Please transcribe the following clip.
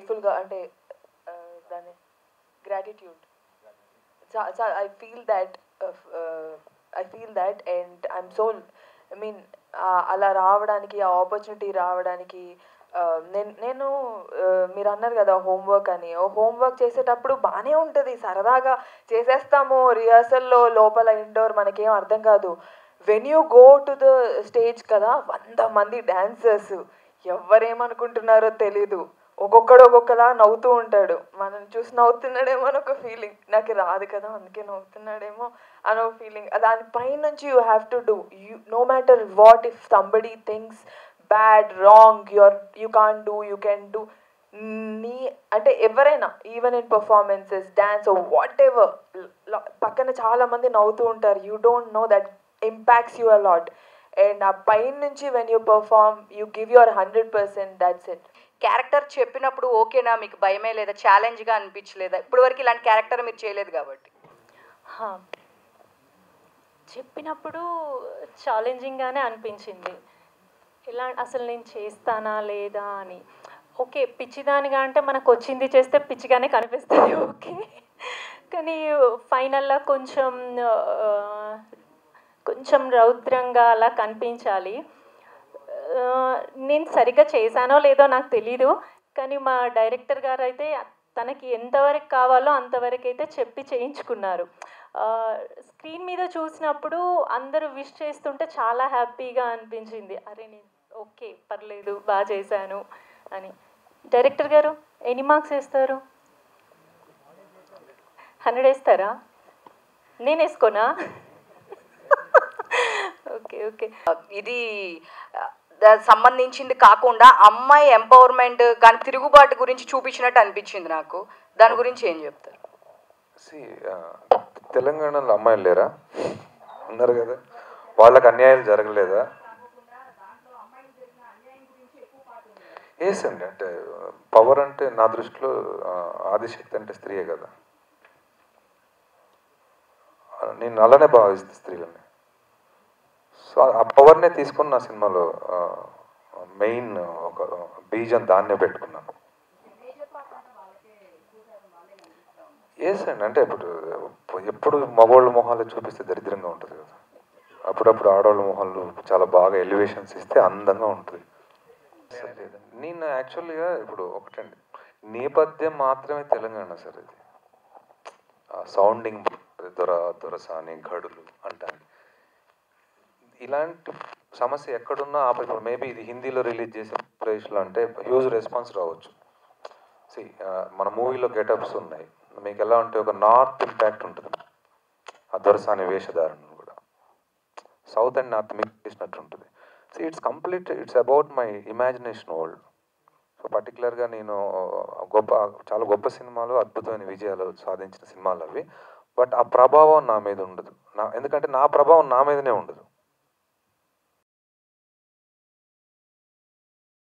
గ్రేట్ఫుల్గా అంటే ఆ, దాని gratitude I feel that I feel that and I'm so I mean అలా రావడానికి ఆ ఆపర్చునిటీ రావడానికి ఆ, నేను నేను ఆ, మీరు అన్నారు కదా హోంవర్క్ అని ఓ హోంవర్క్ చేసేటప్పుడు బాగానే ఉంటుంది సరదాగా చేసేస్తాము రిహార్సల్లో లోపల ఇండోర్ మనకేం అర్థం కాదు when you go to the stage కదా వంద మంది డాన్సర్స్ ఎవరేమనుకుంటున్నారో తెలీదు ఒక్కొక్కడు ఒక్కొక్కలా నవ్వుతూ ఉంటాడు మనం చూసి నవ్వుతున్నాడేమో అని ఒక ఫీలింగ్ నాకు రాదు కదా అందుకే నవ్వుతున్నాడేమో అని ఒక ఫీలింగ్ దానిపై నుంచి you have to do you no matter what if somebody things bad wrong your you can do you can do నీ అంటే ఎవరైనా even in performances dance whatever పక్కన చాలా మంది నవ్వుతూ ఉంటారు you don't know that impacts you a lot and ఆ పైన నుంచి when you perform you give your hundred percent that's it character చెప్పినప్పుడు ఓకేనా మీకు భయమే లేదా ఛాలెంజ్గా అనిపించలేదా ఇప్పటి వరకు ఇలాంటి క్యారెక్టర్ మీరు చేయలేదు కాబట్టి హా. చెప్పినప్పుడు ఛాలెంజింగ్గానే అనిపించింది ఎలా అసలు నేను చేస్తానా లేదా అని ఓకే పిచ్చిదానిగా అంటే మనకు వచ్చింది చేస్తే పిచ్చిగానే కనిపిస్తుంది ఓకే కానీ ఫైనల్గా కొంచెం ఆ, కొంచెం రౌద్రంగా అలా కనిపించాలి ఆ, నేను సరిగ్గా చేశానో లేదో నాకు తెలీదు కానీ మా డైరెక్టర్ గారు అయితే తనకి ఎంతవరకు కావాలో అంతవరకు అయితే చెప్పి చేయించుకున్నారు స్క్రీన్ మీద చూసినప్పుడు అందరూ విష్ చేస్తుంటే చాలా హ్యాపీగా అనిపించింది అరే నేను ఓకే పర్లేదు బాగా చేశాను అని డైరెక్టర్ గారు ఎన్ని మార్క్స్ వేస్తారు హండ్రెడ్ వేస్తారా నేను వేసుకోనా ఓకే ఓకే ఇది ఆ, దా- సంబంధించింది కాకుండా అమ్మాయి ఎంపవర్మెంట్ కానీ తిరుగుబాటు గురించి చూపించినట్టు అనిపించింది నాకు దాని గురించి ఏం చెప్తారు See, ఆ, తెలంగాణలో అమ్మాయిలు లేరా ఉన్నారు కదా వాళ్ళకి అన్యాయాలు జరగలేదా ఎస్ అండి అంటే పవర్ అంటే నా దృష్టిలో ఆ, ఆదిశక్తి అంటే స్త్రీయే కదా ఆ, నేను అలానే భావిస్తాను స్త్రీలని సో ఆ పవర్నే తీసుకొని నా సినిమాలో మెయిన్ ఒక బీజం దాన్నే పెట్టుకున్నాను ఎస్ అండి అంటే ఇప్పుడు ఎప్పుడు మగవాళ్ళ మొహాలు చూపిస్తే దరిద్రంగా ఉంటుంది కదా అప్పుడప్పుడు ఆడవాళ్ళ మొహాలు చాలా బాగా ఎలివేషన్స్ ఇస్తే అందంగా ఉంటుంది నేను యాక్చువల్గా ఇప్పుడు ఒకటండి నేపథ్యం మాత్రమే తెలంగాణ సార్ ఇది సౌండింగ్ దొర దొరసాని గడులు అంటాను ఇలాంటి సమస్య ఎక్కడున్నా ఆపై మేబీ ఇది హిందీలో రిలీజ్ చేసే ప్లేస్లో అంటే హ్యూజ్ రెస్పాన్స్ రావచ్చు సి మన మూవీలో గెటప్స్ ఉన్నాయి మీకు ఎలా ఉంటే ఒక నార్త్ ఇంపాక్ట్ ఉంటుంది ఆ దొరసాని వేషధారణ కూడా సౌత్ అండ్ నార్త్ మిక్స్ చేసినట్టు ఉంటుంది so it's complete it's about my imagination world so పర్టికులర్గా నేను గొప్ప చాలా గొప్ప సినిమాలు అద్భుతమైన విజయాలు సాధించిన సినిమాలు అవి బట్ ఆ ప్రభావం నా మీద ఉండదు నా ఎందుకంటే నా ప్రభావం నా మీదనే ఉండదు